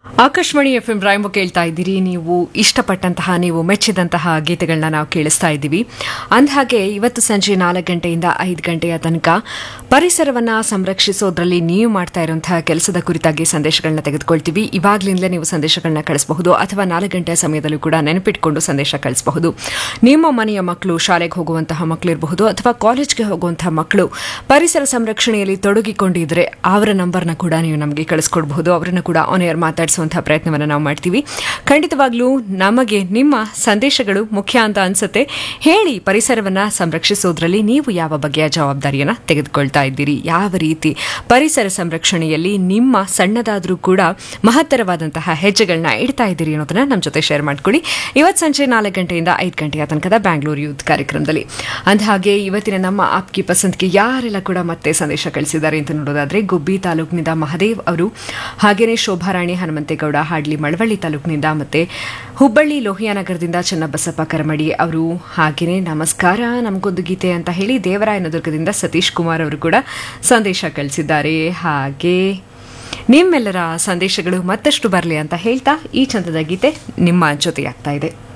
Akashvani F M ರಾಯಂಬ ಕೇಳ್ತಾ ಇದ್ದೀರಿ ನೀವು ಇಷ್ಟಪಟ್ಟಂತಹ ನೀವು ಮೆಚ್ಚಿದಂತಹ ಗೀತೆಗಳನ್ನ ನಾವು ಕೇಳಿಸ್ತಾ ಇದ್ದೀವಿ ಅಂದಹಾಗೆ ಇವತ್ತು ಸಂಜೆ ನಾಲ್ಕು ಗಂಟೆಯಿಂದ ಐದು ಗಂಟೆಯ ತನಕ ಪರಿಸರವನ್ನ ಸಂರಕ್ಷಿಸೋದ್ರಲ್ಲಿ ನೀವು ಮಾಡ್ತಾ ಇರುವಂತಹ ಕೆಲಸದ ಕುರಿತಾಗಿ ಸಂದೇಶಗಳನ್ನ ತೆಗೆದುಕೊಳ್ತೀವಿ ಇವಾಗ್ಲಿಂದಲೇ ನೀವು ಸಂದೇಶಗಳನ್ನ ಕಳಿಸಬಹುದು ಅಥವಾ ನಾಲ್ಕು ಗಂಟೆಯ ಸಮಯದಲ್ಲೂ ಕೂಡ ನೆನಪಿಟ್ಕೊಂಡು ಸಂದೇಶ ಕಳಿಸಬಹುದು ನಿಮ್ಮ ಮನೆಯ ಮಕ್ಕಳು ಶಾಲೆಗೆ ಹೋಗುವಂತಹ ಮಕ್ಕಳು ಇರಬಹುದು ಅಥವಾ ಕಾಲೇಜ್ಗೆ ಹೋಗುವಂತಹ ಮಕ್ಕಳು ಪರಿಸರ ಸಂರಕ್ಷಣೆಯಲ್ಲಿ ತೊಡಗಿಕೊಂಡಿದ್ರೆ ಅವರ ನಂಬರ್ನ ಕೂಡ ನೀವು ನಮಗೆ ಕಳಿಸ್ಕೊಡ್ಬಹುದು ಅವರನ್ನು ಕೂಡ ಆನ್ ಏರ್ ಮಾತಾಡಿಸುವಂತಹ ಪ್ರಯತ್ನವನ್ನು ನಾವು ಮಾಡ್ತೀವಿ ಖಂಡಿತವಾಗ್ಲೂ ನಮಗೆ ನಿಮ್ಮ ಸಂದೇಶಗಳು ಮುಖ್ಯ ಅಂತ ಅನ್ಸುತ್ತೆ ಹೇಳಿ ಪರಿಸರವನ್ನ ಸಂರಕ್ಷಿಸೋದ್ರಲ್ಲಿ ನೀವು ಯಾವ ಬಗೆಯ ಜವಾಬ್ದಾರಿಯನ್ನ ತೆಗೆದುಕೊಳ್ತಾ ಇದ್ದೀರಿ ಯಾವ ರೀತಿ ಪರಿಸರ ಸಂರಕ್ಷಣೆಯಲ್ಲಿ ನಿಮ್ಮ ಸಣ್ಣದಾದ್ರೂ ಕೂಡ ಮಹತ್ತರವಾದಂತಹ ಹೆಜ್ಜೆಗಳನ್ನ ಇಡ್ತಾ ಇದ್ದೀರಿ ಅನ್ನೋದನ್ನ ನಮ್ಮ ಜೊತೆ ಶೇರ್ ಮಾಡ್ಕೊಳ್ಳಿ ಇವತ್ತು ಸಂಜೆ ನಾಲ್ಕು ಗಂಟೆಯಿಂದ ಐದು ಗಂಟೆಯ ತನಕದ ಬ್ಯಾಂಗ್ಳೂರು ಯೂತ್ ಕಾರ್ಯಕ್ರಮದಲ್ಲಿ ಅಂದಹಾಗೆ ಇವತ್ತಿನ ನಮ್ಮ ಆಪ್ಕಿ ಪಸಂದ್ಗೆ ಯಾರೆಲ್ಲ ಕೂಡ ಮತ್ತೆ ಸಂದೇಶ ಕಳಿಸಿದ್ದಾರೆ ಅಂತ ನೋಡೋದಾದ್ರೆ ಗುಬ್ಬಿ ತಾಲೂಕಿನಿಂದ ಮಹದೇವ್ ಅವರು ಹಾಗೇನೆ ಶೋಭಾರಾಣಿ ಹನುಮಂತೇಗೌಡ ಹಾಡ್ಲಿ ಮಳವಳ್ಳಿ ತಾಲೂಕಿನಿಂದ ಮತ್ತೆ ಹುಬ್ಬಳ್ಳಿ ಲೋಹಿಯಾನಗರದಿಂದ ಚನ್ನಬಸಪ್ಪ ಕರಮಡಿ ಅವರು ಹಾಗೇನೆ ನಮಸ್ಕಾರ ನಮಗೊಂದು ಗೀತೆ ಅಂತ ಹೇಳಿ ದೇವರಾಯನದುರ್ಗದಿಂದ ಸತೀಶ್ ಕುಮಾರ್ ಅವರು ಕೂಡ ಸಂದೇಶ ಕಳಿಸಿದ್ದಾರೆ ಹಾಗೆ ನಿಮ್ಮೆಲ್ಲರ ಸಂದೇಶಗಳು ಮತ್ತಷ್ಟು ಬರಲಿ ಅಂತ ಹೇಳ್ತಾ ಈ ಚಂದದ ಗೀತೆ ನಿಮ್ಮ ಜೊತೆಯಾಗ್ತಾ ಇದೆ